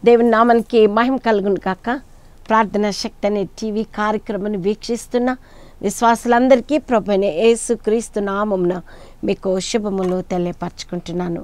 దేవుని నామానికి మహిమ కలుగును కాక ప్రార్థన శక్తి అనే టీవీ కార్యక్రమాన్ని వీక్షిస్తున్న విశ్వాసులందరికీ ప్రభుని యేసు క్రీస్తు నామమున మీకు శుభములు తెలియపరచుకుంటున్నాను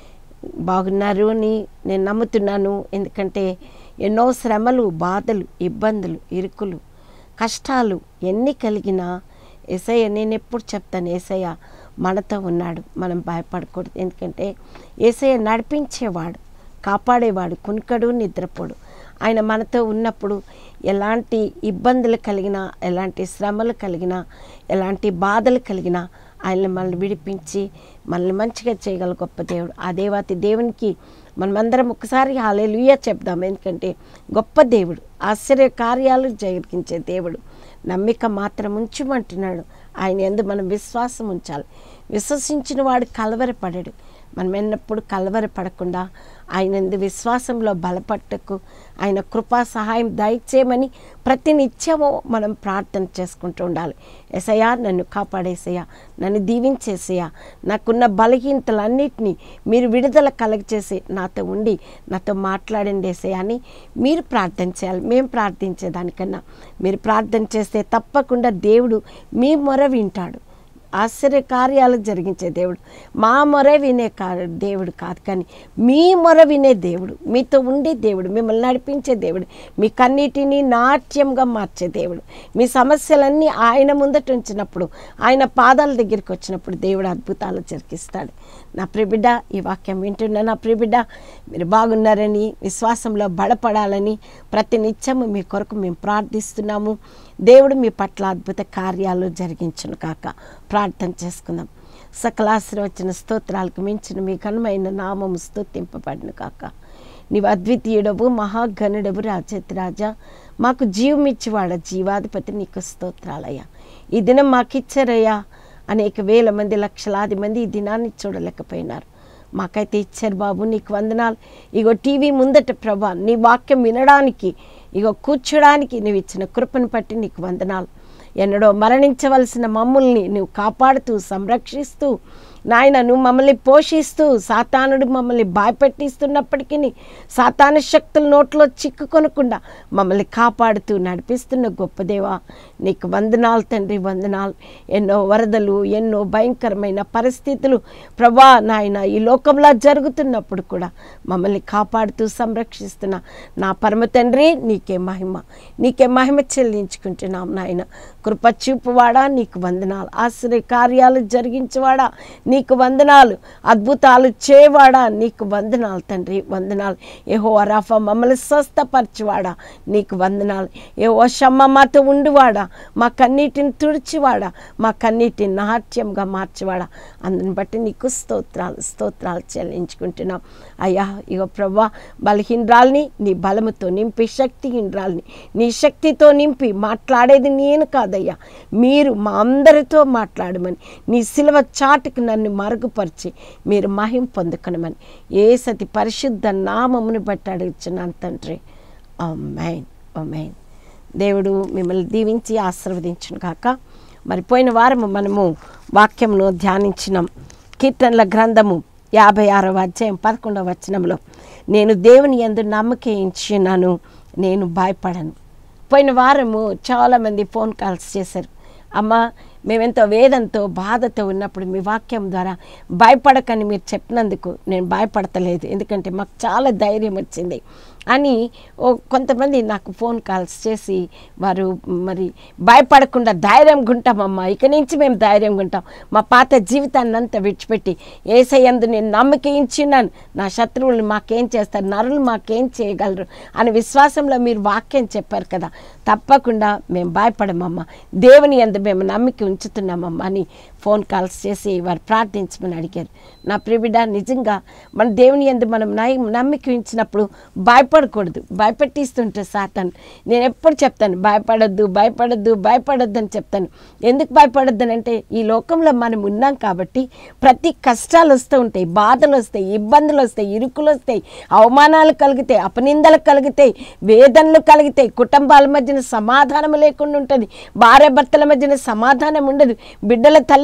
బాగున్నారు అని నేను నమ్ముతున్నాను ఎందుకంటే ఎన్నో శ్రమలు బాధలు ఇబ్బందులు ఇరుకులు కష్టాలు ఎన్ని కలిగినా ఏసయ్య నేను ఎప్పుడు చెప్తాను ఏసయ్య మనతో ఉన్నాడు మనం భయపడకూడదు ఎందుకంటే ఏసయ్య నడిపించేవాడు కాపాడేవాడు కునుకడు నిద్రపోడు ఆయన మనతో ఉన్నప్పుడు ఎలాంటి ఇబ్బందులు కలిగినా ఎలాంటి శ్రమలు కలిగినా ఎలాంటి బాధలు కలిగినా ఆయన్ని మనల్ని విడిపించి మనల్ని మంచిగా చేయగల గొప్ప దేవుడు ఆ దేవాతి దేవునికి మనమందరం ఒకసారి హాలేలుయ్య చెప్దాం ఎందుకంటే గొప్ప దేవుడు ఆశ్చర్య కార్యాలు జరిగించే దేవుడు నమ్మిక మాత్రం ఉంచమంటున్నాడు ఆయన ఎందు మనం విశ్వాసం ఉంచాలి విశ్వసించిన వాడు కలవరపడాడు మనం ఎన్నప్పుడు కలవరపడకుండా ఆయన ఎందు విశ్వాసంలో బలపట్టకు ఆయన కృపా సహాయం దయచేయమని ప్రతి నిత్యము మనం ప్రార్థన చేసుకుంటూ ఉండాలి ఎసయా నన్ను కాపాడేసయ్యా నన్ను దీవించేసయ్యా నాకున్న బలహీనతలన్నిటినీ మీరు విడుదల కలగచేసి నాతో ఉండి నాతో మాట్లాడండి ఏసయ్యా అని మీరు ప్రార్థన చేయాలి మేము ప్రార్థించేదానికన్నా మీరు ప్రార్థన చేస్తే తప్పకుండా దేవుడు మీ మొర వింటాడు ఆశ్చర్య కార్యాలు జరిగించే దేవుడు మా మొర వినే కా దేవుడు కాదు కానీ మీ మొర వినే దేవుడు మీతో ఉండే దేవుడు మిమ్మల్ని నడిపించే దేవుడు మీ కన్నిటిని నాట్యంగా మార్చే దేవుడు మీ సమస్యలన్నీ ఆయన ముందట ఉంచినప్పుడు ఆయన పాదాల దగ్గరికి వచ్చినప్పుడు దేవుడు అద్భుతాలు జరిగిస్తాడు నా ప్రిబిడ్డ ఈ వాక్యం వింటున్న నా ప్రిబిడ్డ మీరు బాగున్నారని విశ్వాసంలో బలపడాలని ప్రతి నిత్యము మీ కొరకు మేము ప్రార్థిస్తున్నాము దేవుడు మీ పట్ల అద్భుత కార్యాలు జరిగించును కాక ప్రార్థన చేసుకుందాం సకలాశ్రవచన స్తోత్రాలకు మించిన మీ ఘనమైన నామము స్తుతింపబడిన కాక నీవు అద్వితీయుడవు మహాగణుడవు రాజతి రాజా మాకు జీవమిచ్చివాడ జీవాధిపతి నీకు స్తోత్రాలయ్యా ఈ దినం మాకు ఇచ్చారయ్యా అనేక వేల మంది లక్షలాది మంది ఈ దినాన్ని చూడలేకపోయినారు మాకైతే ఇచ్చారు బాబు నీకు వందనాలు ఇగో టీవీ ముందట ప్రభా నీ వాక్యం వినడానికి ఇగో కూర్చోడానికి నువ్వు ఇచ్చిన కృపను బట్టి నీకు వందనాలు ఎన్నడో మరణించవలసిన మమ్మల్ని నువ్వు కాపాడుతూ సంరక్షిస్తూ నాయన నువ్వు మమ్మల్ని పోషిస్తూ సాతానుడు మమ్మల్ని భయపెట్టిస్తున్నప్పటికీ సాతాను శక్తుల నోట్లో చిక్కుకొనకుండా మమ్మల్ని కాపాడుతూ నడిపిస్తున్న గొప్ప దేవా నీకు వందనాలు తండ్రి వందనాలు ఎన్నో వరదలు ఎన్నో భయంకరమైన పరిస్థితులు ప్రభా నాయన ఈ లోకంలో జరుగుతున్నప్పుడు కూడా మమ్మల్ని కాపాడుతూ సంరక్షిస్తున్న నా పరమ తండ్రి నీకే మహిమ నీకే మహిమ చెల్లించుకుంటున్నాం నాయన కృప చూపువాడా నీకు వందనాలు ఆశ్చర్య కార్యాలు జరిగించేవాడా నీకు వందనాలు అద్భుతాలు చేయవాడా నీకు వందనాలు తండ్రి వందనాలు ఏహో అరాఫా మమ్మల్ని స్వస్థపరచువాడా నీకు వందనాలు ఏహో షమ్మ మాతో ఉండివాడా మా కన్నీటిని తుడిచివాడా మా కన్నీటిని నాట్యంగా మార్చివాడా అందుని బట్టి నీకు స్తోత్రాలు స్తోత్రాలు చెల్లించుకుంటున్నాం అయ్యా ఇగో ప్రభా బలహీనరాల్ని నీ బలముతో నింపి శక్తిహీనరాల్ని నీ శక్తితో నింపి మాట్లాడేది నేను కాదయ్యా మీరు మా అందరితో మాట్లాడమని నీ సిలువ చాటుకు నన్ను మరుగుపరిచి మీరు మహిం పొందుకనమని ఏ సతి పరిశుద్ధ నామమును బట్టి అడుగుచున్నాను తండ్రి మైన్ మైన్ దేవుడు మిమ్మల్ని దీవించి ఆశీర్వదించును కాక మరి పోయిన వారము మనము వాక్యమును ధ్యానించినాం కీర్తనల గ్రంథము యాభై ఆరవ అధ్యాయం పదకొండవ వచనంలో నేను దేవుని ఎందు నమ్మకించున్నాను నేను భయపడను పోయిన వారము చాలామంది ఫోన్ కాల్స్ చేశారు అమ్మ మేమెంతో వేదంతో బాధతో ఉన్నప్పుడు మీ వాక్యం ద్వారా భయపడకని మీరు చెప్పినందుకు నేను భయపడతలేదు ఎందుకంటే మాకు చాలా ధైర్యం వచ్చింది అని ఓ కొంతమంది నాకు ఫోన్ కాల్స్ చేసి వారు మరి భయపడకుండా ధైర్యంగా ఉంటామమ్మా ఇక నుంచి మేము ధైర్యంగా ఉంటాం మా పాత జీవితాన్ని అంతా విడిచిపెట్టి ఏసయ్యందు నేను నమ్మకించినాను నా శత్రువులు మాకేం చేస్తారు నరులు మాకేం చేయగలరు అని విశ్వాసంలో మీరు వాక్యం చెప్పారు కదా తప్పకుండా మేము భయపడమమ్మా దేవుని ఎందు మేము నమ్మిక ఉంచుతున్నామమ్మా అని ఫోన్ కాల్స్ చేసి వారు ప్రార్థించమని అడిగారు నా ప్రిబిడ నిజంగా మన దేవుని ఎందు మనం నై నమ్మిక ఉంచినప్పుడు భయపడకూడదు భయపెట్టిస్తుంటే సాతాను నేను ఎప్పుడు చెప్తాను భయపడొద్దు భయపడొద్దు భయపడొద్దు అని చెప్తాను ఎందుకు భయపడొద్దు అంటే ఈ లోకంలో మనం ఉన్నాం కాబట్టి ప్రతి కష్టాలు వస్తూ ఉంటాయి బాధలు వస్తాయి ఇబ్బందులు వస్తాయి ఇరుకులు వస్తాయి అవమానాలు కలుగుతాయి అపనిందలు కలుగుతాయి వేదనలు కలుగుతాయి కుటుంబాల మధ్యన సమాధానం లేకుండా ఉంటుంది భార్య భర్తల మధ్యన సమాధానం ఉండదు బిడ్డల తల్లిదండ్రులు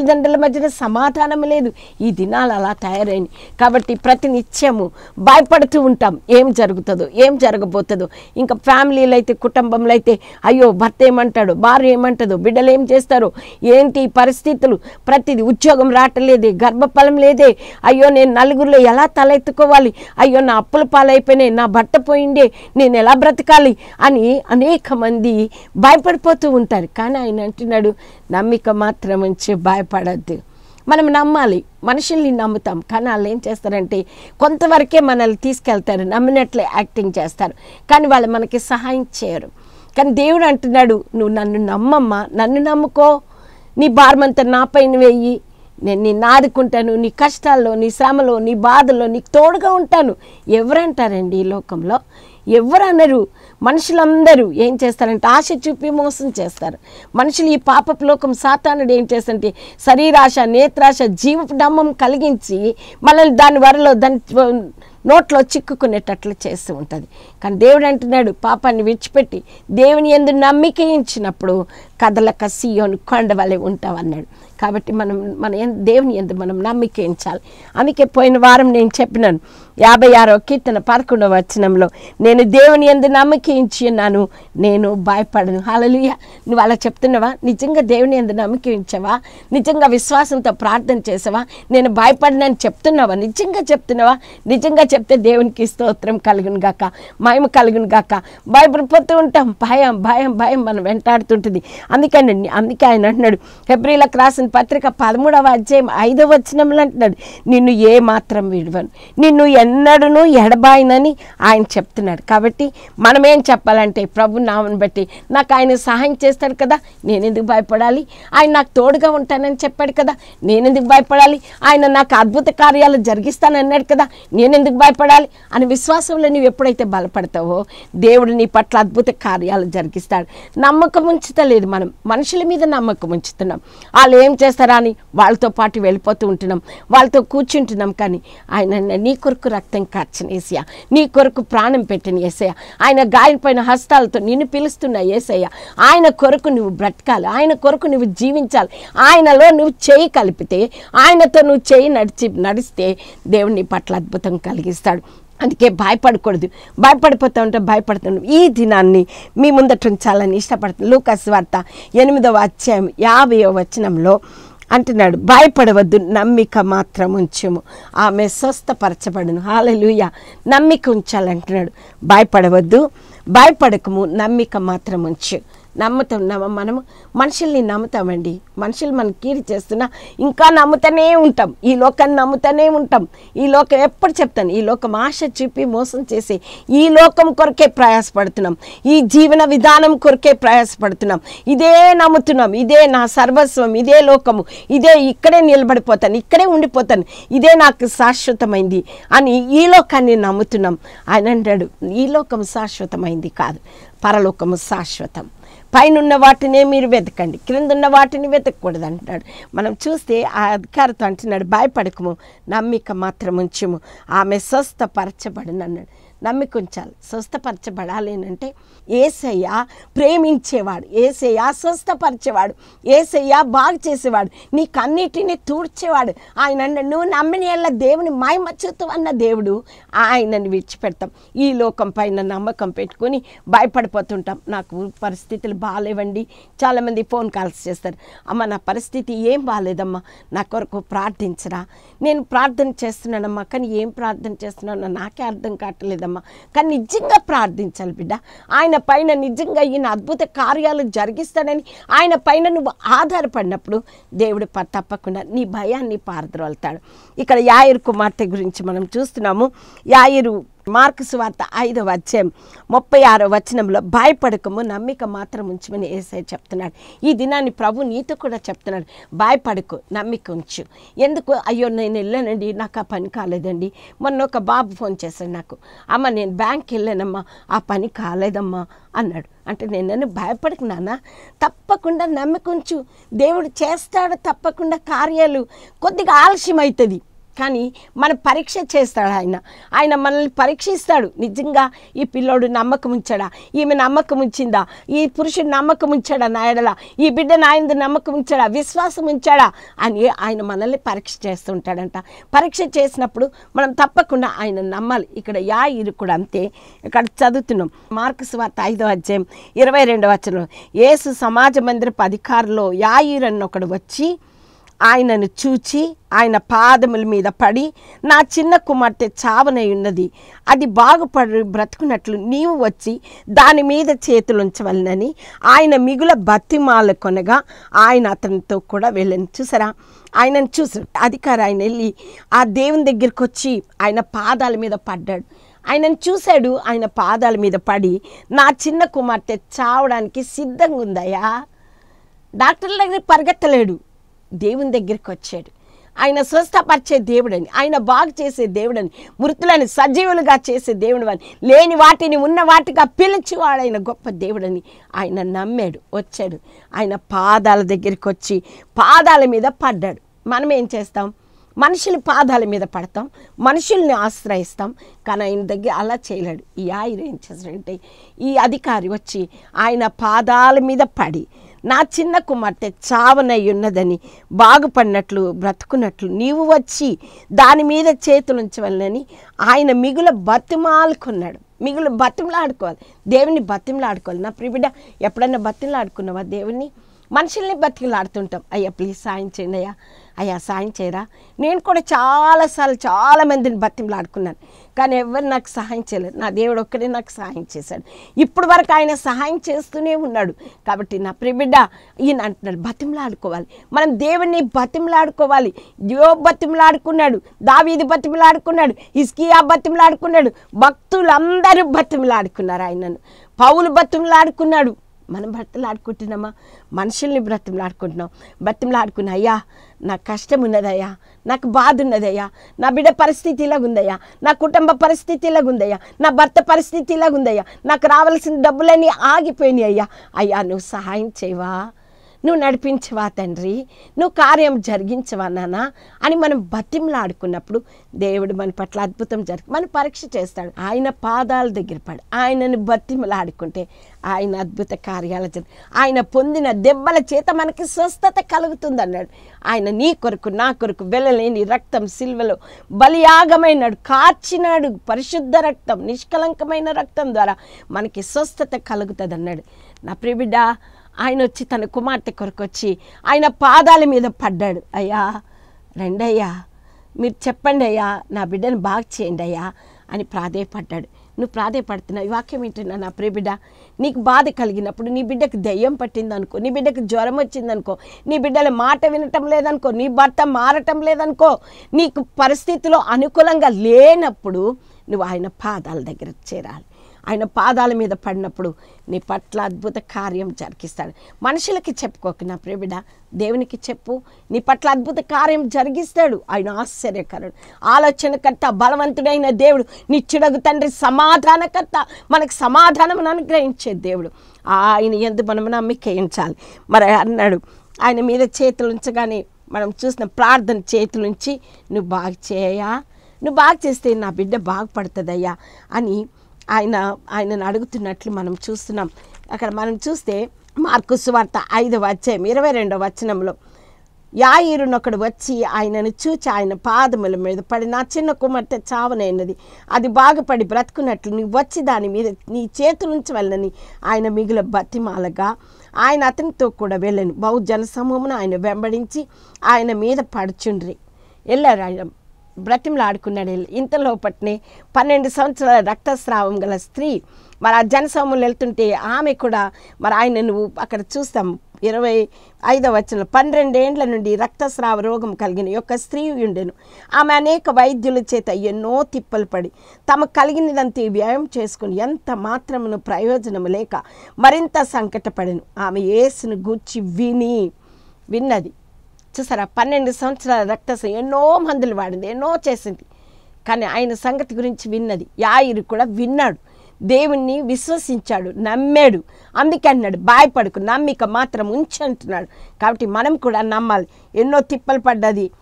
తల్లిదండ్రుల మధ్యన సమాధానం లేదు ఈ దినాలు అలా తయారైనవి కాబట్టి ప్రతి నిత్యము భయపడుతూ ఉంటాం ఏం జరుగుతుందో ఏం జరగబోతుందో ఇంకా ఫ్యామిలీలో అయితే కుటుంబంలో అయితే అయ్యో భర్త ఏమంటాడు భార్య ఏమంటుందో బిడ్డలు ఏం చేస్తారో ఏంటి ఈ పరిస్థితులు ప్రతిది ఉద్యోగం రావట్లేదే గర్భఫలం లేదే అయ్యో నేను నలుగురిలో ఎలా తలెత్తుకోవాలి అయ్యో నా అప్పుల పాలైపోయినాయి నా బట్ట పోయిండే నేను ఎలా బ్రతకాలి అని అనేక మంది భయపడిపోతూ ఉంటారు కానీ ఆయన అంటున్నాడు నమ్మిక మాత్రం ఉంచి భయపడద్దు మనం నమ్మాలి మనుషుల్ని నమ్ముతాం కానీ వాళ్ళు ఏం చేస్తారంటే కొంతవరకే మనల్ని తీసుకెళ్తారు నమ్మినట్లే యాక్టింగ్ చేస్తారు కానీ వాళ్ళు మనకి సహాయం చేయరు కానీ దేవుడు అంటున్నాడు నువ్వు నన్ను నమ్మమ్మా నన్ను నమ్ముకో నీ భారమంతా నా పైన వేయి నేను నిన్ను ఆదుకుంటాను నీ కష్టాల్లో నీ శ్రమలో నీ బాధల్లో నీకు తోడుగా ఉంటాను ఎవరంటారండి ఈ లోకంలో ఎవరు అనరు మనుషులందరూ ఏం చేస్తారంటే ఆశ చూపి మోసం చేస్తారు మనుషులు ఈ పాపపు లోకం సాతానుడు ఏం చేస్తారంటే శరీరాశ నేత్రాశ జీవపు డమ్మం కలిగించి మనల్ని దాని వరలో దాని నోట్లో చిక్కుకునేటట్లు చేస్తూ ఉంటుంది కానీ దేవుడు అంటున్నాడు పాపాన్ని విడిచిపెట్టి దేవుని ఎందు నమ్మిక ఇచ్చినప్పుడు కథలక సీయోను కొండ వలె ఉంటావు అన్నాడు కాబట్టి మనం మన ఎన్- దేవుని ఎందు మనం నమ్మిక ఉంచాలి అందుకే పోయిన వారం నేను చెప్పినాను యాభై ఆరో కీర్తన పదకొండవ వచనంలో నేను దేవుని ఎందు నమ్మిక ఉంచి ఉన్నాను నేను భయపడను హల్లెలూయా నువ్వు అలా చెప్తున్నావా నిజంగా దేవుని ఎందు నమ్మిక ఉంచావా నిజంగా విశ్వాసంతో ప్రార్థన చేసావా నేను భయపడినని చెప్తున్నావా నిజంగా చెప్తున్నావా నిజంగా చెప్తే దేవునికి స్తోత్రం కలుగును గాక మహిమ కలుగును గాక భయపడిపోతూ ఉంటాం భయం భయం భయం మనం వెంటాడుతుంటుంది అందుకని అందుకే ఆయన అంటున్నాడు ఫిబ్రిలకు రాసిన పత్రిక పదమూడవ అధ్యాయం ఐదవ వచనంలో అంటున్నాడు నిన్ను ఏ మాత్రం విడవను నిన్ను ఎన్నడూను ఎడబాయినని ఆయన చెప్తున్నాడు కాబట్టి మనం ఏం చెప్పాలంటే ప్రభు నామని బట్టి నాకు ఆయన సహాయం చేస్తాడు కదా నేను ఎందుకు భయపడాలి ఆయన నాకు తోడుగా ఉంటానని చెప్పాడు కదా నేను ఎందుకు భయపడాలి ఆయన నాకు అద్భుత కార్యాలు జరిగిస్తానన్నాడు కదా నేను ఎందుకు భయపడాలి అని విశ్వాసంలో నువ్వు ఎప్పుడైతే బలపడతావో దేవుడు నీ పట్ల అద్భుత కార్యాలు జరిగిస్తాడు నమ్మకం ఉంచుతలేదు మనం మనుషుల మీద నమ్మకం ఉంచుతున్నాం వాళ్ళు ఏం చేస్తారా అని వాళ్ళతో పాటు వెళ్ళిపోతూ ఉంటున్నాం వాళ్ళతో కూర్చుంటున్నాం కానీ ఆయన అన్న, నీ కొరకు రక్తం కార్చిన ఏసయ్య నీ కొరకు ప్రాణం పెట్టిన ఏసయ్య ఆయన గాయపైన హస్తాలతో నిన్ను పిలుస్తున్న ఏసయ్య ఆయన కొరకు నువ్వు బ్రతకాలి ఆయన కొరకు నువ్వు జీవించాలి ఆయనలో నువ్వు చేయి కలిపితే ఆయనతో నువ్వు చేయి నడిచి నడిస్తే దేవుని నీ పట్ల అద్భుతం కలిగిస్తాడు అందుకే భయపడకూడదు భయపడిపోతూ ఉంటే భయపడుతున్నాం ఈ దినాన్ని మీ ముందట ఉంచాలని ఇష్టపడుతున్నాను లూకాస్ వార్త ఎనిమిదవ అధ్యాయం యాభైవ వచనంలో అంటున్నాడు భయపడవద్దు నమ్మిక మాత్రం ఉంచుము ఆమె స్వస్థపరచబడును హాలెలుయ నమ్మిక ఉంచాలంటున్నాడు భయపడవద్దు భయపడకము నమ్మిక మాత్రం ఉంచు నమ్ముతాం నమ్మ మనము మనుషుల్ని నమ్ముతామండి మనుషులు మనకి కీడు చేస్తున్నా ఇంకా నమ్ముతూనే ఉంటాం ఈ లోకాన్ని నమ్ముతూనే ఉంటాం ఈ లోకం ఎప్పుడు చెప్తాను ఈ లోకం ఆశ చూపి మోసం చేసి ఈ లోకం కొరకే ప్రయాసపడుతున్నాం ఈ జీవన విధానం కొరకే ప్రయాసపడుతున్నాం ఇదే నమ్ముతున్నాం ఇదే నా సర్వస్వం ఇదే లోకము ఇదే ఇక్కడే నిలబడిపోతాను ఇక్కడే ఉండిపోతాను ఇదే నాకు శాశ్వతమైంది అని ఈ లోకాన్ని నమ్ముతున్నాం ఆయన అంటాడు ఈ లోకం శాశ్వతమైంది కాదు పరలోకము శాశ్వతం పైనున్న వాటినే మీరు వెతకండి క్రిందున్న వాటిని వెతకూడదు అంటున్నాడు మనం చూస్తే ఆ అధికారితో అంటున్నాడు భయపడకము నమ్మిక మాత్రం ఉంచుము ఆమె స్వస్థపరచబడిన అన్నాడు నమ్మిక ఉంచాలి స్వస్థపరచబడాలి అంటే ఏసయ్య ప్రేమించేవాడు ఏసయ్య స్వస్థపరిచేవాడు ఏసయ్య బాగు చేసేవాడు నీకన్నిటిని తూడ్చేవాడు ఆయన అన్నాడు, నువ్వు నమ్మిన ఎల్ల దేవుని మాయమచ్చుతూ అన్న దేవుడు ఆయనని విడిచిపెడతాం ఈ లోకం పైన నమ్మకం పెట్టుకొని భయపడిపోతుంటాం నాకు పరిస్థితులు బాగాలేవండి చాలామంది ఫోన్ కాల్స్ చేస్తారు అమ్మ నా పరిస్థితి ఏం బాగాలేదమ్మా నా కొరకు ప్రార్థించరా నేను ప్రార్థన చేస్తున్నానమ్మా కానీ ఏం ప్రార్థన చేస్తున్నానో నాకే అర్థం కావట్లేదమ్మా కానీ నిజంగా ప్రార్థించాలి బిడ్డ ఆయన పైన నిజంగా ఈయన అద్భుత కార్యాలు జరిగిస్తాడని ఆయన పైన నువ్వు ఆధారపడినప్పుడు దేవుడు ప- తప్పకుండా నీ భయాన్ని పారద్రోలుతాడు ఇక్కడ యాయిరు కుమార్తె గురించి మనం చూస్తున్నాము యాయిరు మార్కు సువార్త ఐదవ అధ్యాయం ముప్పై ఆరో వచనంలో భయపడకము నమ్మిక మాత్రం ఉంచమని ఏసై చెప్తున్నాడు ఈ దినాన్ని ప్రభు నీతో కూడా చెప్తున్నాడు భయపడకు నమ్మిక ఉంచు ఎందుకు అయ్యో నేను వెళ్ళానండి నాకు ఆ పని కాలేదండి మొన్న ఒక బాబు ఫోన్ చేశాడు నాకు అమ్మ నేను బ్యాంక్కి వెళ్ళానమ్మా ఆ పని కాలేదమ్మా అన్నాడు అంటే నేను నన్ను భయపడకు నాన్న తప్పకుండా నమ్మిక ఉంచు దేవుడు చేస్తాడు తప్పకుండా కార్యాలు కొద్దిగా ఆలస్యం అవుతుంది కానీ మన పరీక్ష చేస్తాడు ఆయన ఆయన మనల్ని పరీక్షిస్తాడు నిజంగా ఈ పిల్లోడు నమ్మకం ఉంచాడా ఈమె నమ్మకం ఉంచిందా ఈ పురుషుడు నమ్మకం ఉంచాడా నా ఎడల ఈ బిడ్డ నాయందు నమ్మకం ఉంచాడా విశ్వాసం ఉంచాడా అని ఆయన మనల్ని పరీక్ష చేస్తుంటాడంట పరీక్ష చేసినప్పుడు మనం తప్పకుండా ఆయన నమ్మాలి ఇక్కడ యా ఇరు కూడా అంతే ఇక్కడ చదువుతున్నాం మార్కు స్వార్త ఐదో అధ్యాయం ఇరవై రెండవ వచనం యేసు సమాజ మందిరపు అధికారులో యాయిర్ అన్న ఒకడు వచ్చి ఆయనను చూచి ఆయన పాదముల మీద పడి నా చిన్న కుమార్తె చావనై ఉన్నది అది బాగుపడి బ్రతుకున్నట్లు నీవు వచ్చి దాని మీద చేతులు ఉంచవలనని ఆయన మిగుల బతిమాల కొనగా ఆయన అతనితో కూడా వెళ్ళని చూసారా ఆయనను చూసాడు అధికారి ఆయన వెళ్ళి ఆ దేవుని దగ్గరికి వచ్చి ఆయన పాదాల మీద పడ్డాడు ఆయనను చూశాడు ఆయన పాదాల మీద పడి నా చిన్న కుమార్తె చావడానికి సిద్ధంగా ఉందయ్యా డాక్టర్ల దగ్గర పరిగెత్తలేడు దేవుని దగ్గరికి వచ్చాడు ఆయన స్వస్థపరిచే దేవుడని ఆయన బాగు చేసే దేవుడని మృతులని సజీవులుగా చేసే దేవుడు అని లేని వాటిని ఉన్న వాటిగా పిలిచివాడైన గొప్ప దేవుడని ఆయన నమ్మాడు వచ్చాడు ఆయన పాదాల దగ్గరికి వచ్చి పాదాల మీద పడ్డాడు మనం ఏం చేస్తాం మనుషుల పాదాల మీద పడతాం మనుషుల్ని ఆశ్రయిస్తాం కానీ ఆయన దగ్గర అలా చేయలేడు ఈ ఆయన ఏం చేశాడంటే ఈ అధికారి వచ్చి ఆయన పాదాల మీద పడి నా చిన్న కుమార్తె చావనై ఉన్నదని బాగుపడినట్లు బ్రతుకున్నట్లు నీవు వచ్చి దాని మీద చేతులు ఉంచవలనని ఆయన మిగుల బతిమాలుకున్నాడు మిగులు బతిమలాడుకోవాలి దేవుని బతిమలాడుకోవాలి నా ప్రిబిడ్డ ఎప్పుడైనా బతిమలాడుకున్నావా దేవుని మనుషుల్ని బతికిలాడుతుంటాం అయ్యా ప్లీజ్ సాయం చేయండి అయ్యా అయ్యా సాయం చేయరా నేను కూడా చాలాసార్లు చాలా మందిని బతిమలాడుకున్నాను కానీ ఎవరు నాకు సహాయం చేయలేదు నా దేవుడు ఒక్కడే నాకు సహాయం చేశాడు ఇప్పుడు వరకు ఆయన సహాయం చేస్తూనే ఉన్నాడు కాబట్టి నా ప్రిబిడ్డ ఈయన అంటున్నాడు బతిమలాడుకోవాలి మనం దేవుణ్ణి బతిమలాడుకోవాలి యో బతిమలాడుకున్నాడు దావీది బతిమలాడుకున్నాడు ఇస్కియా బతిమలాడుకున్నాడు భక్తులందరూ బతిమలాడుకున్నారు ఆయనను పౌలు బతిమలాడుకున్నాడు మనం బ్రతిమలాడుకుంటున్నామా మనుషుల్ని బ్రతిమలాడుకుంటున్నాం బ్రతిమలాడుకున్న అయ్యా నాకు కష్టం ఉన్నదయ్యా నాకు బాధ ఉన్నదయ్యా నా బిడ్డ పరిస్థితి ఇలాగుందయ్యా నా కుటుంబ పరిస్థితి ఇలాగుందయ్యా నా భర్త పరిస్థితి ఇలాగుందయ్యా నాకు రావాల్సిన డబ్బులన్నీ ఆగిపోయినాయి అయ్యా అయ్యా నువ్వు సహాయం చేయవా నువ్వు నడిపించవా తండ్రి నువ్వు కార్యం జరిగించవా నాన్న అని మనం బతిమలాడుకున్నప్పుడు దేవుడు మన పట్ల అద్భుతం జరిగి మన పరీక్ష చేస్తాడు ఆయన పాదాల దగ్గర పడి ఆయనను బతిమలాడుకుంటే ఆయన అద్భుత కార్యాలు జరి ఆయన పొందిన దెబ్బల చేత మనకి స్వస్థత కలుగుతుంది అన్నాడు ఆయన నీ కొరకు నా కొరకు వెళ్ళలేని రక్తం సిల్వలో బలియాగమైనాడు కార్చినాడు పరిశుద్ధ రక్తం నిష్కలంకమైన రక్తం ద్వారా మనకి స్వస్థత కలుగుతుంది అన్నాడు నా ప్రియబిడ్డ ఆయన వచ్చి తన కుమార్తె కొరకు వచ్చి ఆయన పాదాల మీద పడ్డాడు అయ్యా రండయ్యా మీరు చెప్పండి అయ్యా నా బిడ్డను బాగా చేయండి అయ్యా అని ప్రాధేయపడ్డాడు నువ్వు ప్రాధేయపడుతున్నావు ఈ వాక్యం ఏంటన్నా నా ప్రియ బిడ్డ నీకు బాధ కలిగినప్పుడు నీ బిడ్డకు దయ్యం పట్టిందనుకో నీ బిడ్డకు జ్వరం వచ్చిందనుకో నీ బిడ్డల మాట వినటం లేదనుకో నీ భర్త మారటం లేదనుకో నీకు పరిస్థితిలో అనుకూలంగా లేనప్పుడు నువ్వు ఆయన పాదాల దగ్గర చేరాలి ఆయన పాదాల మీద పడినప్పుడు నీ పట్ల అద్భుత కార్యం జరిగిస్తాడు మనుషులకి చెప్పుకోక నా ప్రియబిడ దేవునికి చెప్పు నీ పట్ల అద్భుత కార్యం జరిగిస్తాడు ఆయన ఆశ్చర్యకరుడు ఆలోచనకర్త బలవంతుడైన దేవుడు నిత్యుడగు తండ్రి సమాధానకర్త మనకు సమాధానం అనుగ్రహించే దేవుడు ఆయన ఎందు మనం నమ్మికేయించాలి మరి అన్నాడు ఆయన మీద చేతులు ఉంచగానే మనం చూసిన ప్రార్థన చేతులుంచి నువ్వు బాగా చేయా నువ్వు బాగా చేస్తే నా బిడ్డ బాగుపడుతుందయ్యా అని ఆయన ఆయనను అడుగుతున్నట్లు మనం చూస్తున్నాం అక్కడ మనం చూస్తే మార్కు సువార్త ఐదవ అధ్యాయం ఇరవై రెండవ వచనంలో యాయిరునొకడు వచ్చి ఆయనను చూచి ఆయన పాదముల మీద పడి నా చిన్న కుమార్తె చావనైనది అది బాగుపడి బ్రతుకున్నట్లు నువ్వు వచ్చి దాని మీద నీ చేతులుంచి వెళ్ళని ఆయన మిగుల బతిమాలగా ఆయన అతనితో కూడా వెళ్ళను బహుజన సమూహమును ఆయన వెంబడించి ఆయన మీద పడుచుండ్రి వెళ్ళారు ఆయన బ్రతిమలాడుకున్నాడు వెళ్ళి ఇంతలోపట్నే పన్నెండు సంవత్సరాల రక్తస్రావం గల స్త్రీ మరి ఆ జనసమూహంలో వెళ్తుంటే ఆమె కూడా మరి ఆయన నువ్వు అక్కడ చూస్తాం ఇరవై ఐదవ వచనంలో పన్నెండేండ్ల నుండి రక్తస్రావ రోగం కలిగిన యొక్క స్త్రీ ఉండెను ఆమె అనేక వైద్యుల చేత ఎన్నో తిప్పలు పడి తమ కలిగినదంతా వ్యయం చేసుకుని ఎంత మాత్రమును ప్రయోజనము లేక మరింత సంకటపడెను ఆమె యేసును గూర్చి విని విన్నది చూసారా పన్నెండు సంవత్సరాల రక్తసం ఎన్నో మందులు వాడింది ఎన్నో చేసింది కానీ ఆయన సంగతి గురించి విన్నది యాయిరు కూడా విన్నాడు దేవుణ్ణి విశ్వసించాడు నమ్మాడు అందుకే అన్నాడు భయపడుకు నమ్మిక మాత్రం ఉంచి అంటున్నాడు కాబట్టి మనం కూడా నమ్మాలి ఎన్నో తిప్పలు పడ్డది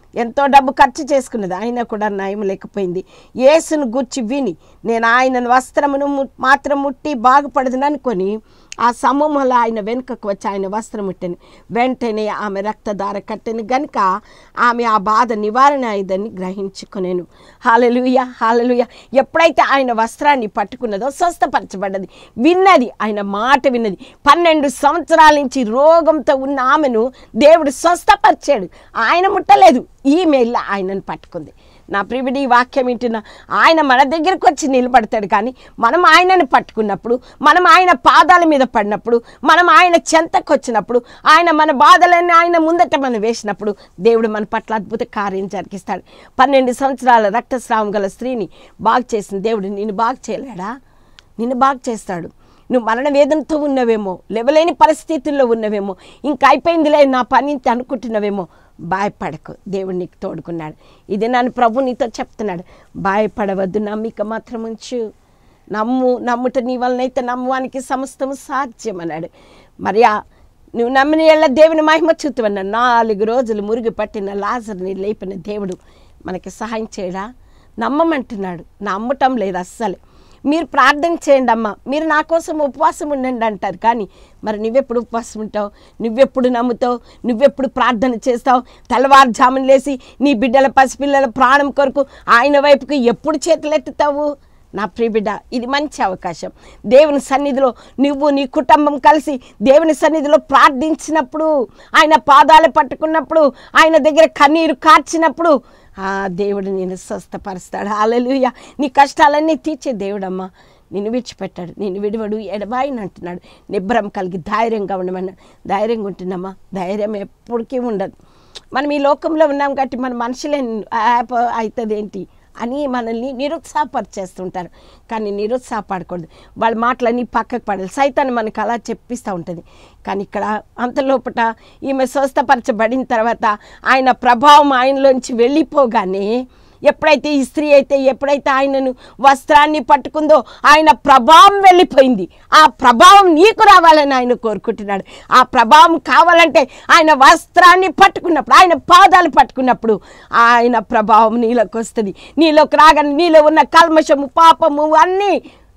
ఎంతో డబ్బు ఖర్చు చేసుకున్నది అయినా కూడా నయం లేకపోయింది యేసును గుర్చి విని నేను ఆయన వస్త్రమును ము- మాత్రం ముట్టి బాగుపడదును అనుకొని ఆ సమూహంలో ఆయన వెనుకకు వచ్చి ఆయన వస్త్రం ముట్టని వెంటనే ఆమె రక్తధార కట్టని గనుక ఆమె ఆ బాధ నివారణ అయిందని గ్రహించుకునేను హాలలుయ హాలలుయ ఎప్పుడైతే ఆయన వస్త్రాన్ని పట్టుకున్నదో స్వస్థపరచబడ్డది విన్నది ఆయన మాట విన్నది పన్నెండు సంవత్సరాల నుంచి రోగంతో ఉన్న ఆమెను దేవుడు స్వస్థపరిచాడు ఆయన ముట్టలేదు ఈమె ఇలా ఆయనను పట్టుకుంది నా ప్రియుడి ఈ వాక్యం వింటున్న ఆయన మన దగ్గరకు వచ్చి నిలబడతాడు కానీ మనం ఆయనను పట్టుకున్నప్పుడు మనం ఆయన పాదాల మీద పడినప్పుడు మనం ఆయన చెంతకు వచ్చినప్పుడు ఆయన మన బాధలన్నీ ఆయన ముందట మనం వేసినప్పుడు దేవుడు మన పట్ల అద్భుత కార్యం జరిగిస్తాడు పన్నెండు సంవత్సరాల రక్తస్రావం గల స్త్రీని బాగు చేసిన దేవుడు నిన్ను బాగు చేయలేడా నిన్ను బాగు చేస్తాడు నువ్వు మరణ వేదనతో ఉన్నవేమో లేవలేని పరిస్థితుల్లో ఉన్నవేమో ఇంకా అయిపోయిందిలే నా పని ఇంత అనుకుంటున్నవేమో భయపడకు దేవుడు నీకు తోడుకున్నాడు ఇది నన్ను ప్రభు నీతో చెప్తున్నాడు భయపడవద్దు నమ్మిక మాత్రం ఉంచు నమ్ము నమ్ముట నీ వలనైతే నమ్మువానికి సమస్తము సాధ్యం అన్నాడు మరి ఆ నువ్వు నమ్మిన ఎళ్ళ దేవుని మహిమ చూతువన్న నాలుగు రోజులు మురిగి పట్టిన లాజర్ని లేపిన దేవుడు మనకి సహాయం చేయడా నమ్మమంటున్నాడు నమ్మటం లేదు అస్సలు మీరు ప్రార్థన చేయండి అమ్మా మీరు నా కోసం ఉపవాసం ఉండండి అంటారు కానీ మరి నువ్వెప్పుడు ఉపవాసం ఉంటావు నువ్వెప్పుడు నమ్ముతావు నువ్వెప్పుడు ప్రార్థన చేస్తావు తెల్లవారుజామున లేసి నీ బిడ్డల పసిపిల్లల ప్రాణం కొరకు ఆయన వైపుకి ఎప్పుడు చేతులెత్తుతావు నా ప్రియబిడ్డ ఇది మంచి అవకాశం దేవుని సన్నిధిలో నువ్వు నీ కుటుంబం కలిసి దేవుని సన్నిధిలో ప్రార్థించినప్పుడు ఆయన పాదాలు పట్టుకున్నప్పుడు ఆయన దగ్గర కన్నీరు కార్చినప్పుడు ఆ దేవుడు నేను స్వస్థపరుస్తాడు అలలుయ నీ కష్టాలన్నీ తీర్చే దేవుడమ్మా నిన్ను విడిచిపెట్టాడు నేను విడివడు ఎడబాయిని అంటున్నాడు నిబ్బరం కలిగి ధైర్యంగా ఉండమన్నాడు ధైర్యంగా ఉంటున్నామా ధైర్యం ఎప్పటికీ ఉండదు మనం ఈ లోకంలో ఉన్నాం కాబట్టి మన మనుషులే యాప్ అవుతుంది ఏంటి అని మనల్ని నిరుత్సాహపరిచేస్తుంటారు కానీ నిరుత్సాహపడకూడదు వాళ్ళ మాటలన్నీ పక్కకు పడాలి సైతాన్ని మనకు అలా చెప్పిస్తూ ఉంటుంది కానీ ఇక్కడ అంత లోపట ఈమె స్వస్థపరచబడిన తర్వాత ఆయన ప్రభావం ఆయనలోంచి వెళ్ళిపోగానే ఎప్పుడైతే ఈ స్త్రీ అయితే ఎప్పుడైతే ఆయనను వస్త్రాన్ని పట్టుకుందో ఆయన ప్రభావం వెళ్ళిపోయింది ఆ ప్రభావం నీకు రావాలని ఆయన కోరుకుంటున్నాడు ఆ ప్రభావం కావాలంటే ఆయన వస్త్రాన్ని పట్టుకున్నప్పుడు ఆయన పాదాలు పట్టుకున్నప్పుడు ఆయన ప్రభావం నీలోకి వస్తుంది నీలోకి రాగానే నీలో ఉన్న కల్మషము పాపము అన్నీ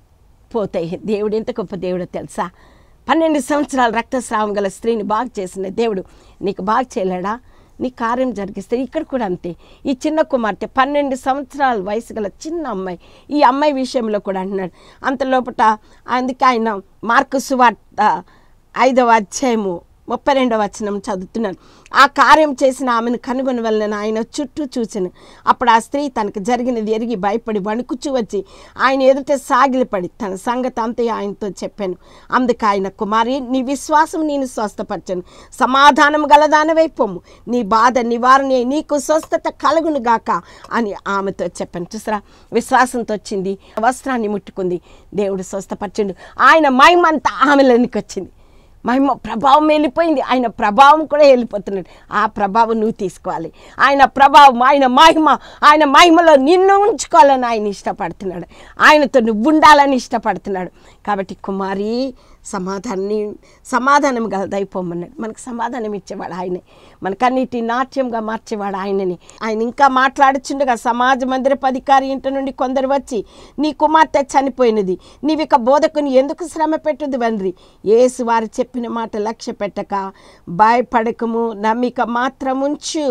పోతాయి దేవుడు ఎంత గొప్ప దేవుడో తెలుసా పన్నెండు సంవత్సరాల రక్తస్రావం గల స్త్రీని బాగు చేసిన దేవుడు నీకు బాగు చేయలేడా నీ కార్యం జరిగిస్తే ఇక్కడ కూడా అంతే ఈ చిన్న కుమార్తె పన్నెండు సంవత్సరాల వయసు గల చిన్న అమ్మాయి ఈ అమ్మాయి విషయంలో కూడా అంటున్నాడు అంత లోపట అందుకే ఆయన మార్కు సువార్త ఐదవ అధ్యాయము ముప్పై రెండవ వచనం చదువుతున్నాను ఆ కార్యం చేసిన ఆమెను కనుగొని వలన ఆయన చుట్టూ చూశాను అప్పుడు ఆ స్త్రీ తనకు జరిగినది ఎరిగి భయపడి వణుకుచూ వచ్చి ఆయన ఎదుట సాగిలిపడి తన సంగతి అంతే ఆయనతో చెప్పాను అందుకు ఆయన కుమారి నీ విశ్వాసం నేను స్వస్థపరచను సమాధానం గలదానవై పొమ్ము నీ బాధ నివారణ అయి నీకు స్వస్థత కలుగును గాక అని ఆమెతో చెప్పాను చూసారా విశ్వాసంతో వచ్చింది వస్త్రాన్ని ముట్టుకుంది దేవుడు స్వస్థపరచండు ఆయన మహిమంతా ఆమెలోనికి వచ్చింది మహిమ ప్రభావం వెళ్ళిపోయింది ఆయన ప్రభావం కూడా వెళ్ళిపోతున్నాడు ఆ ప్రభావం నువ్వు తీసుకోవాలి ఆయన ప్రభావం ఆయన మహిమ ఆయన మహిమలో నిన్ను ఉంచుకోవాలని ఆయన ఇష్టపడుతున్నాడు ఆయనతో నువ్వు ఉండాలని ఇష్టపడుతున్నాడు కాబట్టి కుమారి సమాధానాన్ని సమాధానం గలదైపోమన్నాడు మనకు సమాధానం ఇచ్చేవాడు ఆయనే మనకన్నిటి నాట్యంగా మార్చేవాడు ఆయనని ఆయన ఇంకా మాట్లాడుచుండగా సమాజ మందిరపు అధికారి ఇంటి నుండి కొందరు వచ్చి నీ కుమార్తె చనిపోయినది నీవిక బోధకుని ఎందుకు శ్రమ పెట్టుది వండ్రి ఏసు వారు చెప్పిన మాట లక్ష్య పెట్టక భయపడకము నమ్మిక మాత్రముంచు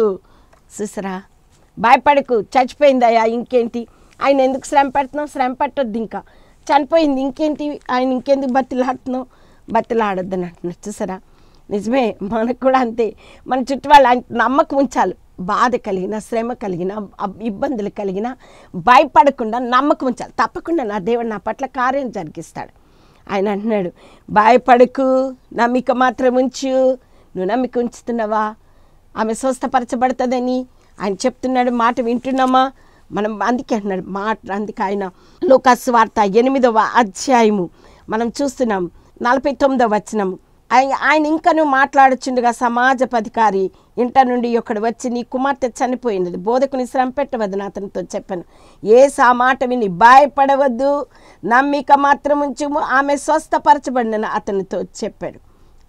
చూసరా భయపడకు చచ్చిపోయిందయ్యా ఇంకేంటి ఆయన ఎందుకు శ్రమ పెడుతున్నావు శ్రమ పెట్టొద్దు ఇంకా చనిపోయింది ఇంకేంటి ఆయన ఇంకెందుకు బతిలాడుతున్నావు బతిలాడొద్దని అంటున్నారు చూసారా నిజమే మనకు కూడా అంతే మన చుట్టూ వాళ్ళు ఆయన నమ్మకం ఉంచాలి బాధ కలిగిన శ్రమ కలిగిన అబ్- ఇబ్బందులు కలిగిన భయపడకుండా నమ్మకం ఉంచాలి తప్పకుండా నా దేవుడు నా పట్ల కార్యం జరిగిస్తాడు ఆయన అంటున్నాడు భయపడకు నమ్మిక మాత్రం ఉంచు నువ్వు నమ్మిక ఉంచుతున్నావా ఆమె స్వస్థపరచబడుతుందని ఆయన చెప్తున్నాడు మాట వింటున్నామా మనం అందుకే అంటున్నాడు మాట అందుకే ఆయన లోకాసు వార్త ఎనిమిదవ అధ్యాయము మనం చూస్తున్నాం నలభై తొమ్మిదవ వచనము ఆయన ఆయన ఇంకను మాట్లాడుచుండగా సమాజ అధికారి ఇంట నుండి ఒకడు వచ్చి నీ కుమార్తె చనిపోయినది బోధకుని శ్రమ పెట్టవద్దని అతనితో చెప్పాను ఏ ఆ మాట విని భయపడవద్దు నమ్మిక మాత్రం ఉంచుము ఆమె స్వస్థపరచబడినని అతనితో చెప్పాడు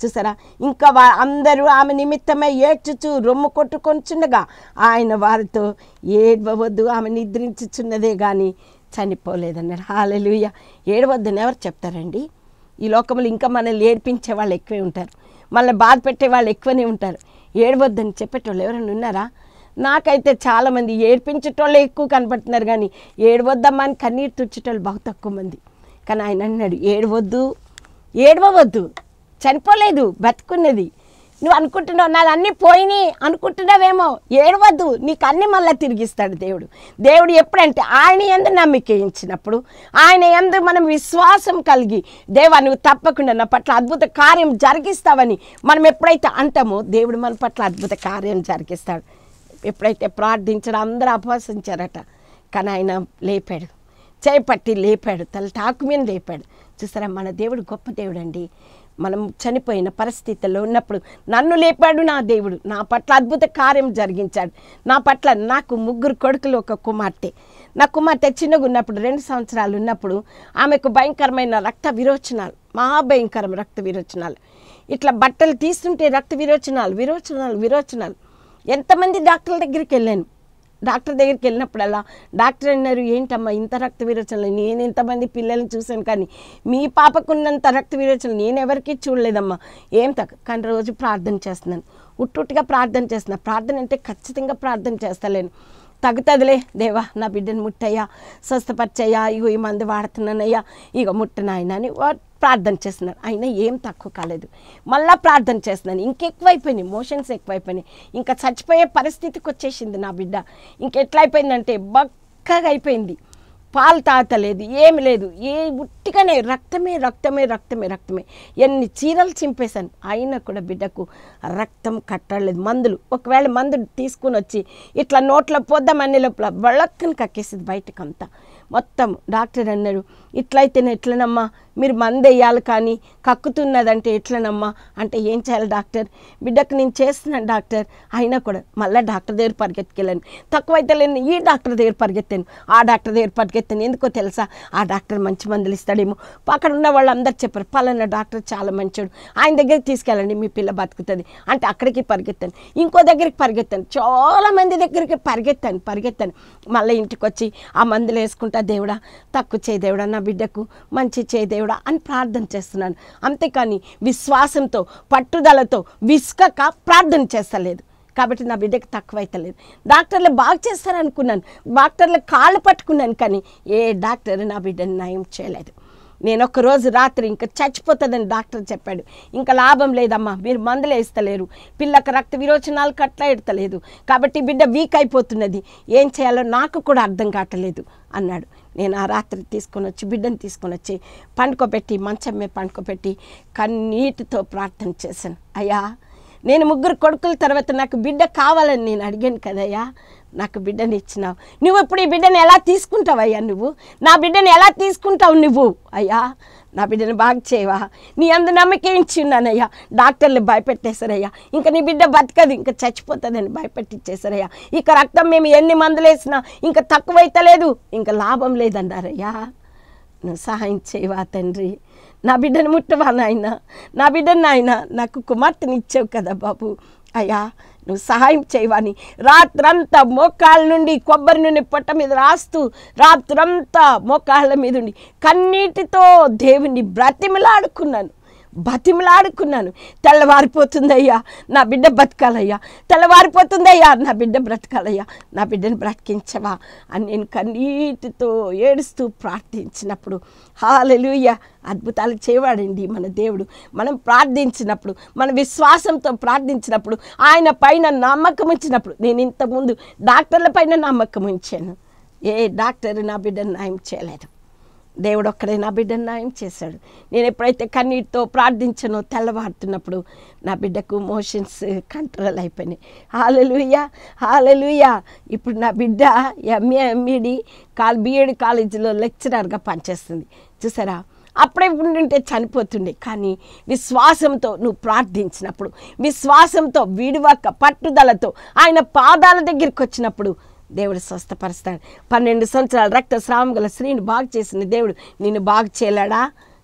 చూసారా ఇంకా వా అందరూ ఆమె నిమిత్తమై ఏడ్చుచు రొమ్ము కొట్టుకొంచుండగా ఆయన వారితో ఏడవద్దు ఆమె నిద్రించుచున్నదే కానీ చనిపోలేదన్నారు హాలెలుయ ఏడవద్దని ఎవరు చెప్తారండి ఈ లోకంలో ఇంకా మనల్ని ఏడ్పించే వాళ్ళు ఎక్కువే ఉంటారు మనల్ని బాధ పెట్టే వాళ్ళు ఎక్కువనే ఉంటారు ఏడవద్దని చెప్పేటోళ్ళు ఎవరైనా ఉన్నారా నాకైతే చాలామంది ఏడ్పించేటోళ్ళు ఎక్కువ కనపడుతున్నారు కానీ ఏడవద్దమ్మా అని కన్నీరు తుడిచేటోళ్ళు బహు తక్కువ మంది కానీ ఆయన అన్నాడు ఏడవద్దు ఏడవవద్దు చనిపోలేదు బతుకున్నది నువ్వు అనుకుంటున్నావు నాది అన్నీ పోయినాయి అనుకుంటున్నావేమో ఏడవద్దు నీకు అన్ని మళ్ళీ తిరిగిస్తాడు దేవుడు దేవుడు ఎప్పుడంటే ఆయన ఎందు నమ్మిక ఇచ్చినప్పుడు ఆయన ఎందు మనం విశ్వాసం కలిగి దేవా నువ్వు తప్పకుండా నా పట్ల అద్భుత కార్యం జరిగిస్తావని మనం ఎప్పుడైతే అంటామో దేవుడు మన పట్ల అద్భుత కార్యం జరిగిస్తాడు ఎప్పుడైతే ప్రార్థించారో అందరూ అపహసించారట కానీ ఆయన లేపాడు చేపట్టి లేపాడు తల టాకు మీద లేపాడు చూసారా మన దేవుడు గొప్ప దేవుడు అండి మనం చనిపోయిన పరిస్థితుల్లో ఉన్నప్పుడు నన్ను లేపాడు నా దేవుడు నా పట్ల అద్భుత కార్యం జరిగించాడు నా పట్ల నాకు ముగ్గురు కొడుకులు ఒక కుమార్తె నా కుమార్తె చిన్నగా ఉన్నప్పుడు రెండు సంవత్సరాలు ఉన్నప్పుడు ఆమెకు భయంకరమైన రక్త విరోచనాలు మహాభయంకరం రక్త విరోచనాలు ఇట్లా బట్టలు తీస్తుంటే రక్త విరోచనాలు విరోచనాలు విరోచనాలు ఎంతమంది డాక్టర్ల దగ్గరికి వెళ్ళాను డాక్టర్ దగ్గరికి వెళ్ళినప్పుడల్లా డాక్టర్ అన్నారు ఏంటమ్మా ఇంత రక్త విరోచనలు నేను ఇంతమంది పిల్లల్ని చూశాను కానీ మీ పాపకున్నంత రక్త విరోచనలు నేను ఎవరికీ చూడలేదమ్మా ఏం తగ్గ కానీ రోజు ప్రార్థన చేస్తున్నాను ఉట్టుట్టుగా ప్రార్థన చేస్తున్నాను ప్రార్థన అంటే ఖచ్చితంగా ప్రార్థన చేస్తలేను తగ్గుతుందిలే దేవా నా బిడ్డను ముట్టయ్యా స్వస్థపరిచయ్యా ఇగో ఈ మంది వాడుతున్నానయ్యా ఇగో ముట్టనాయన అని వా- ప్రార్థన చేస్తున్నాను అయినా ఏం తక్కువ కాలేదు మళ్ళా ప్రార్థన చేస్తున్నాను ఇంకెక్కువైపోయినాయి మోషన్స్ ఎక్కువైపోయినాయి ఇంకా చచ్చిపోయే పరిస్థితికి వచ్చేసింది నా బిడ్డ ఇంకెట్లా అయిపోయిందంటే బక్కగా అయిపోయింది పాలు తాగలేదు ఏమి లేదు ఏ ఉట్టిగానే రక్తమే రక్తమే రక్తమే రక్తమే ఎన్ని చీరలు చింపేశాను అయినా కూడా బిడ్డకు రక్తం కట్టలేదు మందులు ఒకవేళ మందులు తీసుకుని వచ్చి ఇట్లా నోట్లో పోద్దామని లోపల వళ్ళక్కని కక్కేసింది బయటకు అంతా మొత్తం డాక్టర్ అన్నారు ఇట్లయితేనే ఎట్లనమ్మా మీరు మందు వేయాలి కానీ కక్కుతున్నదంటే ఎట్లనమ్మా అంటే ఏం చేయాలి డాక్టర్ బిడ్డకు నేను చేస్తున్నాను డాక్టర్ అయినా కూడా మళ్ళీ డాక్టర్ దగ్గర పరిగెత్తుకెళ్ళాను తక్కువైతే లేని ఈ డాక్టర్ దగ్గర పరిగెత్తాను ఆ డాక్టర్ దగ్గర పరిగెత్తాను ఎందుకో తెలుసా ఆ డాక్టర్ మంచి మందులు ఇస్తాడేమో అక్కడ ఉన్న వాళ్ళు అందరు చెప్పారు పలానా డాక్టర్ చాలా మంచోడు ఆయన దగ్గరికి తీసుకెళ్ళండి మీ పిల్ల బతుకుతుంది అంటే అక్కడికి పరిగెత్తాను ఇంకో దగ్గరికి పరిగెత్తాను చాలా మంది దగ్గరికి పరిగెత్తాను పరిగెత్తాను మళ్ళీ ఇంటికి వచ్చి ఆ మందులు వేసుకుంటా దేవుడా తక్కువ చేయి దేవుడా నా బిడ్డకు మంచి చేయి దేవుడా అని ప్రార్థన చేస్తున్నాను అంతేకాని విశ్వాసంతో పట్టుదలతో విసుకక ప్రార్థన చేస్తలేదు కాబట్టి నా బిడ్డకి తక్కువైతలేదు డాక్టర్లు బాగా చేస్తారనుకున్నాను డాక్టర్లు కాళ్ళు పట్టుకున్నాను కానీ ఏ డాక్టర్ నా బిడ్డని నయం చేయలేదు నేను ఒక రోజు రాత్రి ఇంకా చచ్చిపోతుందని డాక్టర్ చెప్పాడు ఇంకా లాభం లేదమ్మా మీరు మందులు వేస్తలేరు పిల్లకి రక్త విరోచనాలు కట్ల ఎడతలేదు కాబట్టి బిడ్డ వీక్ అయిపోతున్నది ఏం చేయాలో నాకు కూడా అర్థం కావట్లేదు అన్నాడు నేను ఆ రాత్రి తీసుకొని వచ్చి బిడ్డను తీసుకొని వచ్చి పండుకోబెట్టి మంచం మీద పండుకోబెట్టి కన్నీటితో ప్రార్థన చేశాను అయ్యా నేను ముగ్గురు కొడుకుల తర్వాత నాకు బిడ్డ కావాలని నేను అడిగాను కదయ్యా నాకు బిడ్డని ఇచ్చినావు నువ్వు ఇప్పుడు ఈ బిడ్డను ఎలా తీసుకుంటావయ్యా నువ్వు నా బిడ్డను ఎలా తీసుకుంటావు నువ్వు అయ్యా నా బిడ్డను బాగా చేయవా నీ అందు నమ్మకం ఇచ్చిన్నానయ్యా డాక్టర్లు భయపెట్టేశారయ్యా ఇంకా నీ బిడ్డ బతకదు ఇంకా చచ్చిపోతుందని భయపెట్టించేశారయ్యా ఇక రక్తం మేము ఎన్ని మందులు వేసినా ఇంకా తక్కువైతలేదు ఇంకా లాభం లేదన్నారయ్యా నువ్వు సహాయం చేయవా తండ్రి నా బిడ్డను ముట్టవా నాయన నా బిడ్డను నాయన నాకు కుమార్తెని ఇచ్చావు కదా బాబు అయ్యా నువ్వు సహాయం చేయవని రాత్రంతా మోకాళ్ళ నుండి కొబ్బరి నుండి పొట్ట మీద రాస్తూ రాత్రంతా మోకాళ్ళ మీద ఉండి కన్నీటితో దేవుణ్ణి బ్రతిమలాడుకున్నాను బతిమలాడుకున్నాను తెల్లవారిపోతుందయ్యా నా బిడ్డ బతకాలయ్యా తెల్లవారిపోతుందయ్యా నా బిడ్డ బ్రతకాలయ్యా నా బిడ్డను బ్రతికించవా అని నేను కన్నీటితో ఏడుస్తూ ప్రార్థించినప్పుడు హాలెలుయ్య అద్భుతాలు చేయవాడండి మన దేవుడు మనం ప్రార్థించినప్పుడు మన విశ్వాసంతో ప్రార్థించినప్పుడు ఆయన పైన నమ్మకం ఉంచినప్పుడు నేను ఇంతకుముందు డాక్టర్ల పైన నమ్మకం ఉంచాను ఏ డాక్టర్ నా బిడ్డను న్యాయం చేయలేదు దేవుడు ఒక్కడే నా బిడ్డను న్యాయం చేశాడు నేను ఎప్పుడైతే కన్నీటితో ప్రార్థించనో తెల్లవారుతున్నప్పుడు నా బిడ్డకు మోషన్స్ కంట్రోల్ అయిపోయినాయి హాలెలుయ్య హాలెలుయ్య ఇప్పుడు నా బిడ్డ ఎంఏ ఎంఈడి కాల్ బిఎడ్ కాలేజీలో లెక్చరర్గా పనిచేస్తుంది చూసారా అప్పుడే ఉండింటే చనిపోతుండే కానీ విశ్వాసంతో నువ్వు ప్రార్థించినప్పుడు విశ్వాసంతో విడివక్క పట్టుదలతో ఆయన పాదాల దగ్గరికి వచ్చినప్పుడు దేవుడు స్వస్థపరుస్తాడు పన్నెండు సంవత్సరాల రక్త స్రావం గల స్త్రీని బాగు చేసిన దేవుడు నిన్ను బాగు చేయలేడా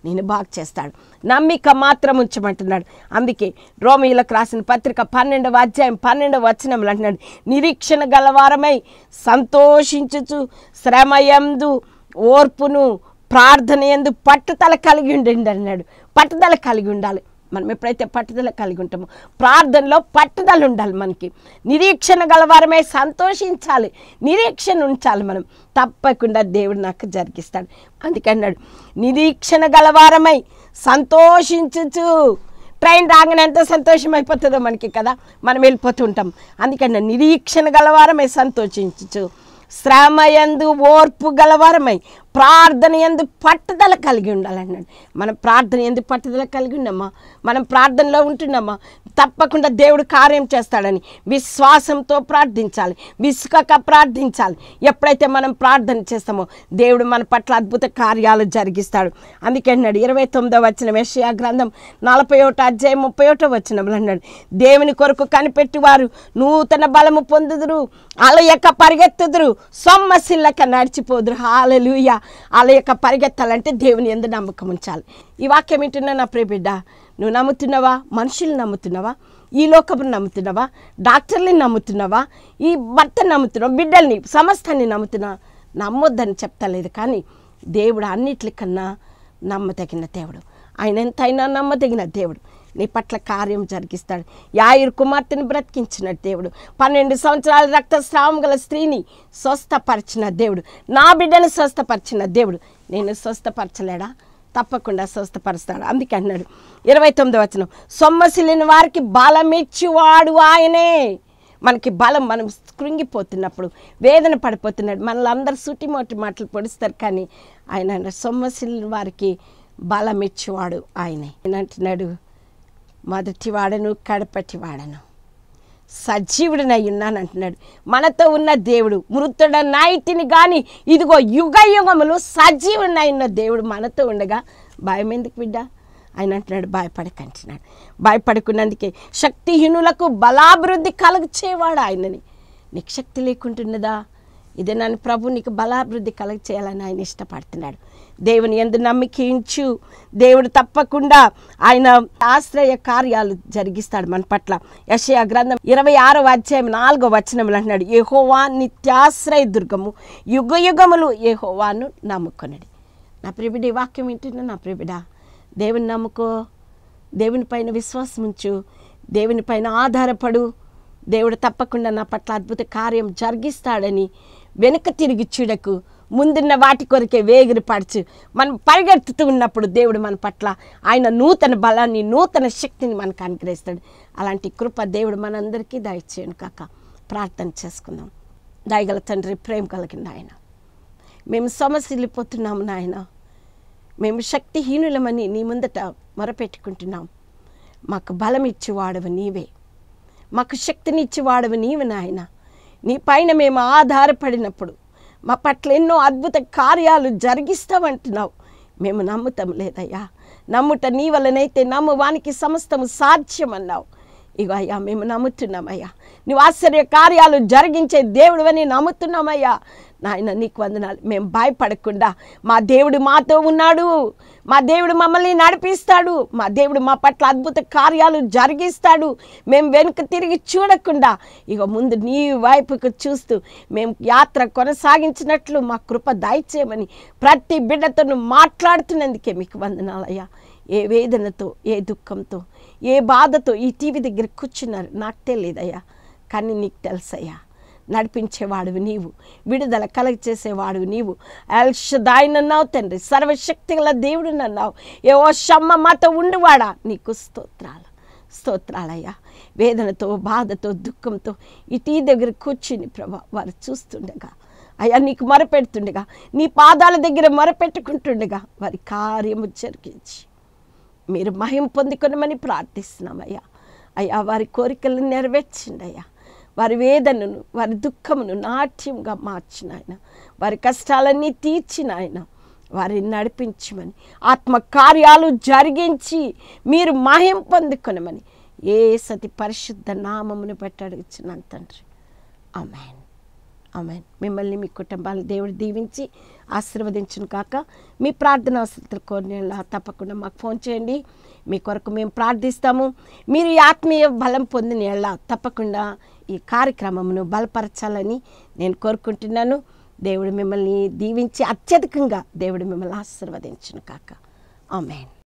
నేను బాగు చేస్తాడు నమ్మిక మాత్రం ఉంచమంటున్నాడు అందుకే రోమిలకు రాసిన పత్రిక పన్నెండవ అధ్యాయం పన్నెండవ వచనంలో అంటున్నాడు నిరీక్షణ గలవారమై సంతోషించుచు శ్రమయందు ఓర్పును ప్రార్థన ఎందు పట్టుదల కలిగి ఉండండి అన్నాడు పట్టుదల కలిగి ఉండాలి మనం ఎప్పుడైతే పట్టుదల కలిగి ఉంటామో ప్రార్థనలో పట్టుదల ఉండాలి మనకి నిరీక్షణ గలవారమై సంతోషించాలి నిరీక్షణ ఉంచాలి మనం తప్పకుండా దేవుడు నాకు జరిగిస్తాడు అందుకే అన్నాడు నిరీక్షణ గలవారమై సంతోషించుచు ట్రైన్ రాగానే ఎంత సంతోషం అయిపోతుందో మనకి కదా మనం వెళ్ళిపోతుంటాం అందుకని నిరీక్షణ గలవారమై సంతోషించు శ్రమయందు ఓర్పు గలవారమై ప్రార్థన ఎందు పట్టుదల కలిగి ఉండాలన్నాడు మనం ప్రార్థన ఎందు పట్టుదల కలిగి ఉన్నామా మనం ప్రార్థనలో ఉంటున్నామా తప్పకుండా దేవుడు కార్యం చేస్తాడని విశ్వాసంతో ప్రార్థించాలి విసుకక ప్రార్థించాలి ఎప్పుడైతే మనం ప్రార్థన చేస్తామో దేవుడు మన పట్ల అద్భుత కార్యాలు జరిగిస్తాడు అందుకే అన్నాడు ఇరవై తొమ్మిదో వచ్చిన మెషియా గ్రంథం నలభై ఒకటో అధ్యాయం ముప్పై ఒకటో వచ్చిన అన్నాడు దేవుని కొరకు కనిపెట్టి వారు నూతన బలము పొందుదురు అలయక పరిగెత్తుదురు సొమ్మసిల్లక నడిచిపోదురు హాలలుయ అలయక పరిగెత్తాలంటే దేవుని ఎందు నమ్మకం ఉంచాలి ఈ వాక్యం ఏంటున్నా నా ప్రియ బిడ్డ నువ్వు నమ్ముతున్నావా మనుషులు నమ్ముతున్నావా ఈ లోకమును నమ్ముతున్నావా డాక్టర్ని నమ్ముతున్నావా ఈ భర్త నమ్ముతున్నావా బిడ్డల్ని సమస్తాన్ని నమ్ముతున్నా నమ్మొద్దని చెప్తలేదు కానీ దేవుడు అన్నిటికన్నా నమ్మదగిన దేవుడు ఆయన ఎంతైనా నమ్మదగిన దేవుడు నీ పట్ల కార్యం జరిగిస్తాడు యాయురు కుమార్తెను బ్రతికించిన దేవుడు పన్నెండు సంవత్సరాల రక్తస్రావం గల స్త్రీని స్వస్థపరిచిన దేవుడు నా బిడ్డను స్వస్థపరిచిన దేవుడు నేను స్వస్థపరచలేడా తప్పకుండా స్వస్థపరుస్తాడు అందుకే అన్నాడు ఇరవై తొమ్మిది వచనం సొమ్మసిలిన వారికి బలమిచ్చువాడు ఆయనే మనకి బలం మనం కృంగిపోతున్నప్పుడు వేదన పడిపోతున్నాడు మనల్ని అందరు సుటిమోటి మాటలు పొడుస్తారు కానీ ఆయన సొమ్మసిలిన వారికి బలం ఇచ్చేవాడు ఆయనే ఆయన అంటున్నాడు మొదటి వాడను కడపటి వాడను సజీవుడినై ఉన్నాను అంటున్నాడు మనతో ఉన్న దేవుడు మృతుడ నాయిటిని కానీ ఇదిగో యుగ యుగములు సజీవుడినై ఉన్న దేవుడు మనతో ఉండగా భయం ఎందుకు బిడ్డ ఆయన అంటున్నాడు భయపడకంటున్నాడు భయపడుకున్నందుకే శక్తిహీనులకు బలాభివృద్ధి కలుగచేవాడు ఆయనని నీకు శక్తి లేకుంటున్నదా ఇదే నన్ను ప్రభు నీకు బలాభివృద్ధి కలుగ చేయాలని ఆయన ఇష్టపడుతున్నాడు దేవుని ఎందు నమ్మికించు దేవుడు తప్పకుండా ఆయన ఆశ్రయ కార్యాలు జరిగిస్తాడు మన పట్ల యషయా గ్రంథం ఇరవై ఆరో అధ్యాయం నాలుగో వచనములు అంటున్నాడు ఏహోవా నిత్యాశ్రయ దుర్గము యుగ యుగములు ఏహోవాను నమ్ముకొనడి నా ప్రిబిడి వాక్యం వింటున్నా నా ప్రిబిడా దేవుని నమ్ముకో దేవుని పైన విశ్వాసం ఉంచు దేవుని పైన ఆధారపడు దేవుడు తప్పకుండా నా పట్ల అద్భుత కార్యం జరిగిస్తాడని వెనుక తిరిగి చూడకు ముందున్న వాటి కొరకే వేగిరి పడచ్చు మనం పరిగెత్తుతూ ఉన్నప్పుడు దేవుడు మన పట్ల ఆయన నూతన బలాన్ని నూతన శక్తిని మనకు అనుగ్రహిస్తాడు అలాంటి కృప దేవుడు మనందరికీ దయచేయను కాక ప్రార్థన చేసుకుందాం దయగల తండ్రి ప్రేమ కలిగిన ఆయన మేము సమస్యలిపోతున్నాము నాయన మేము శక్తిహీనులమని నీ ముందట మొరపెట్టుకుంటున్నాం మాకు బలం ఇచ్చేవాడవు నీవే మాకు శక్తిని ఇచ్చేవాడవు నీవు నాయన నీ పైన మేము ఆధారపడినప్పుడు మా పట్ల ఎన్నో అద్భుత కార్యాలు జరిగిస్తావంటున్నావు మేము నమ్ముతాం లేదయ్యా నమ్ముట నీ వలనైతే నమ్ము వానికి సమస్తము సాధ్యమన్నావు ఇగో అయ్యా మేము నమ్ముతున్నామయ్యా నువ్వు ఆశ్చర్య కార్యాలు జరిగించే దేవుడు అని నమ్ముతున్నామయ్యా నాయన నీకు వందనాలు మేము భయపడకుండా మా దేవుడు మాతో ఉన్నాడు మా దేవుడు మమ్మల్ని నడిపిస్తాడు మా దేవుడు మా పట్ల అద్భుత కార్యాలు జరిగిస్తాడు మేము వెనుక తిరిగి చూడకుండా ఇక ముందు నీ వైపుకు చూస్తూ మేము యాత్ర కొనసాగించినట్లు మా కృప దయచేయమని ప్రతి బిడ్డతో మాట్లాడుతున్నందుకే మీకు వందనాలయ్యా ఏ వేదనతో ఏ దుఃఖంతో ఏ బాధతో ఈ టీవీ దగ్గర కూర్చున్నారు నాకు తెలియదయ్యా కానీ నీకు తెలుసయ్యా నడిపించేవాడువి నీవు విడుదల కలగ చేసేవాడువి నీవు అల్షదాయినన్నావు తండ్రి సర్వశక్తి గల దేవుడు నన్నావు ఏవో షమ్మ మాతో ఉండువాడా నీకు స్తోత్రాలు స్తోత్రాలయ్యా వేదనతో బాధతో దుఃఖంతో ఈ టీ దగ్గర కూర్చుని ప్రభా వారు చూస్తుండగా అయ్యా నీకు మొరపెడుతుండగా నీ పాదాల దగ్గర మొరపెట్టుకుంటుండగా వారి కార్యము జరిగించి మీరు మహిమ పొందుకొనమని ప్రార్థిస్తున్నామయ్యా అయ్యా వారి కోరికలను నెరవేర్చిండి అయ్యా వారి వేదనను వారి దుఃఖమును నాట్యంగా మార్చిన ఆయన వారి కష్టాలన్నీ తీర్చిన ఆయన వారిని నడిపించమని ఆత్మ కార్యాలు జరిగించి మీరు మహిం పొందుకొనమని ఏ సతి పరిశుద్ధ నామమును బట్టి అడుగుచున్నాను తండ్రి ఆమెన్ ఆమె మిమ్మల్ని మీ కుటుంబాలు దేవుడు దీవించి ఆశీర్వదించును కాక మీ ప్రార్థన అవసరం కోరిన తప్పకుండా మాకు ఫోన్ చేయండి మీ కొరకు మేము ప్రార్థిస్తాము మీరు ఈ ఆత్మీయ బలం పొందిన ఎళ్ళ తప్పకుండా ఈ కార్యక్రమమును బలపరచాలని నేను కోరుకుంటున్నాను దేవుడు మిమ్మల్ని దీవించి అత్యధికంగా దేవుడు మిమ్మల్ని ఆశీర్వదించును కాక ఆమెన్